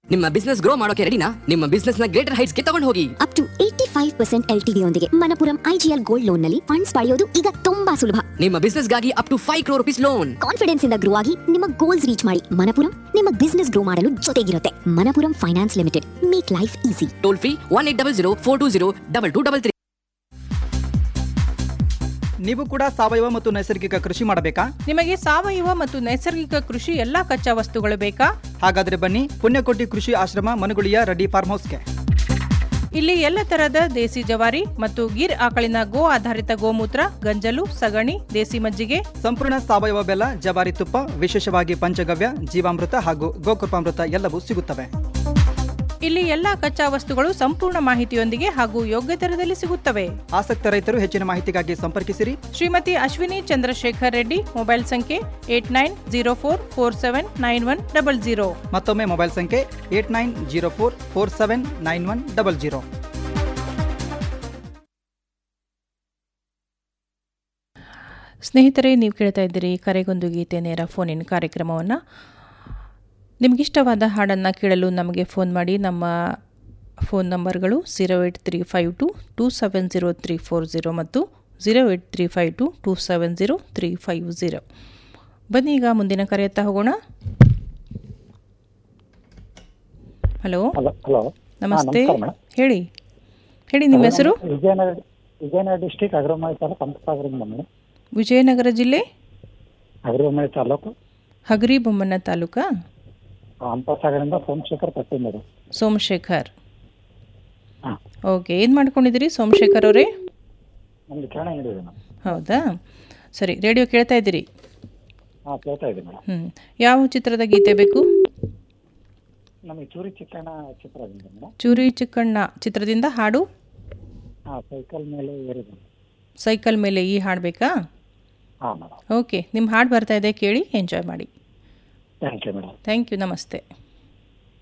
ನಿಮ್ಮ business grow ಮಾಡೋಕೆ ರೆಡಿನಾ ನಿಮ್ಮ ಬಿಸ್ನೆಸ್ ನ ಗ್ರೇಟರ್ ಹೈಟ್ಸ್ ಗೆ ತಗೊಂಡು ಹೋಗಿ up to eighty five percent L T ಯೊಂದಿಗೆ ಮನಪುರಂ ಐಜಿಎಲ್ ಗೋಲ್ಡ್ ಲೋನ್ ನಲ್ಲಿ ಫಂಡ್ಸ್ ಪಡೆಯೋದು ಈಗ ತುಂಬಾ ಸುಲಭ ನಿಮ್ಮ ಬಿಸ್ನೆಸ್ ಗಾಗಿ up to five crore rupees loan confidence ಇಂದ ಗ್ರೋ ಆಗಿ ನಿಮ್ಮ ಗೋಲ್ಸ್ ರೀಚ್ ಮಾಡಿ ಮನಪುರಂ ನಿಮ್ಮ ಬಿಸ್ನೆಸ್ ಗ್ರೋ ಮಾಡಲು ಜೊತೆಗಿರುತ್ತೆ Manappuram finance limited make life easy toll free one eight double zero four two zero double two double three ನೀವು ಕೂಡ ಸಾವಯವ ಮತ್ತು ನೈಸರ್ಗಿಕ ಕೃಷಿ ಮಾಡಬೇಕಾ ನಿಮಗೆ ಸಾವಯವ ಮತ್ತು ನೈಸರ್ಗಿಕ ಕೃಷಿ ಎಲ್ಲಾ ಕಚ್ಚಾ ವಸ್ತುಗಳು ಬೇಕಾ ಹಾಗಾದ್ರೆ ಬನ್ನಿ ಪುಣ್ಯಕೋಟಿ ಕೃಷಿ ಆಶ್ರಮ ಮನುಗುಳಿಯ ರೆಡ್ಡಿ ಫಾರ್ಮ್ ಹೌಸ್ಗೆ ಇಲ್ಲಿ ಎಲ್ಲ ತರಹದ ದೇಸಿ ಜವಾರಿ ಮತ್ತು ಗಿರ್ ಆಕಳಿನ ಗೋ ಆಧಾರಿತ ಗೋಮೂತ್ರ ಗಂಜಲು ಸಗಣಿ ದೇಸಿ ಮಜ್ಜಿಗೆ ಸಂಪೂರ್ಣ ಸಾವಯವ ಬೆಲ್ಲ ಜವಾರಿ ತುಪ್ಪ ವಿಶೇಷವಾಗಿ ಪಂಚಗವ್ಯ ಜೀವಾಮೃತ ಹಾಗೂ ಗೋಕೃಪಾಮೃತ ಎಲ್ಲವೂ ಸಿಗುತ್ತವೆ ಇಲ್ಲಿ ಎಲ್ಲಾ ಕಚ್ಚಾ ವಸ್ತುಗಳು ಸಂಪೂರ್ಣ ಮಾಹಿತಿಯೊಂದಿಗೆ ಹಾಗೂ ಯೋಗ್ಯ ದರದಲ್ಲಿ ಸಿಗುತ್ತವೆ ಆಸಕ್ತ ರೈತರು ಹೆಚ್ಚಿನ ಮಾಹಿತಿಗಾಗಿ ಸಂಪರ್ಕಿಸಿರಿ ಶ್ರೀಮತಿ ಅಶ್ವಿನಿ ಚಂದ್ರಶೇಖರ್ ರೆಡ್ಡಿ ಮೊಬೈಲ್ ಸಂಖ್ಯೆ eight nine zero four four seven nine one double zero ಮತ್ತೊಮ್ಮೆ ಮೊಬೈಲ್ ಸಂಖ್ಯೆ eight nine zero four four seven nine one double zero ಸ್ನೇಹಿತರೆ ನೀವು ಕೇಳ್ತಾ ಇದ್ದೀರಿ ಕರೆಗೊಂದು ಗೀತೆ ನೇರ ಫೋನ್ ಇನ್ ಕಾರ್ಯಕ್ರಮವನ್ನು ನಿಮಗಿಷ್ಟವಾದ ಹಾಡನ್ನು ಕೇಳಲು ನಮಗೆ ಫೋನ್ ಮಾಡಿ ನಮ್ಮ ಫೋನ್ ನಂಬರ್ಗಳು zero eight three five two two seven zero three four zero ಮತ್ತು zero eight three five two two seven zero three five zero ಬನ್ನಿ ಈಗ ಮುಂದಿನ ಕರೆಯತ್ತ ಹೋಗೋಣ ಹಲೋ ಹಲೋ ಹಲೋ ನಮಸ್ತೆ ನಮಸ್ಕಾರ ಮೇಡಮ್. ಹೇಳಿ ಹೇಳಿ ನಿಮ್ಮ ಹೆಸರು ವಿಜಯನಗರ ವಿಜಯನಗರ ಡಿಸ್ಟಿಕ್ ಅಗ್ರಮಾಯಿ ತಾಲೂಕು ಹಂಪಸಾಗರದಿಂದ ಮೇಡಮ್ ವಿಜಯನಗರ ಜಿಲ್ಲೆ ಅಗ್ರಮಾಯಿ ತಾಲೂಕು ಹಗರಿ ಬೊಮ್ಮನ ತಾಲೂಕಾ ಹಂಪಸಾಗರದಿಂದ ಸೋಮಶೇಖರ್ ಪಟ್ಟಿ ಮೇಡಮ್ ಸೋಮಶೇಖರ್ ಹಾಂ ಓಕೆ ಏನು ಮಾಡ್ಕೊಂಡಿದ್ದೀರಿ ಸೋಮಶೇಖರ್ ಅವರೇ ನಮ್ದು ಕಿರಣ ಅಂಗಡಿ ಇದೆ ಮೇಡಮ್ ಹೌದಾ ಸರಿ ರೇಡಿಯೋ ಕೇಳ್ತಾ ಇದ್ದೀರಿ ಹಾಂ ಕೇಳ್ತಾ ಇದೆ ಮೇಡಮ್ ಹ್ಞೂ ಯಾವ ಚಿತ್ರದ ಗೀತೆ ಬೇಕು ನಮಗೆ ಚೂರಿ ಚಿಕ್ಕಣ್ಣ ಚಿತ್ರ ಇದೆ ಮೇಡಮ್ ಚೂರಿ ಚಿಕ್ಕಣ್ಣ ಚಿತ್ರದಿಂದ ಹಾಡು ಹಾಂ ಸೈಕಲ್ ಮೇಲೆ ಏರಿದೆ ಸೈಕಲ್ ಮೇಲೆ ಈ ಹಾಡು ಬೇಕಾ ಹಾಂ ಮೇಡಮ್ ಓಕೆ ನಿಮ್ಮ ಹಾಡು ಬರ್ತಾ ಇದೆ ಕೇಳಿ ಎಂಜಾಯ್ ಮಾಡಿ thank you madam thank you ನಮಸ್ತೆ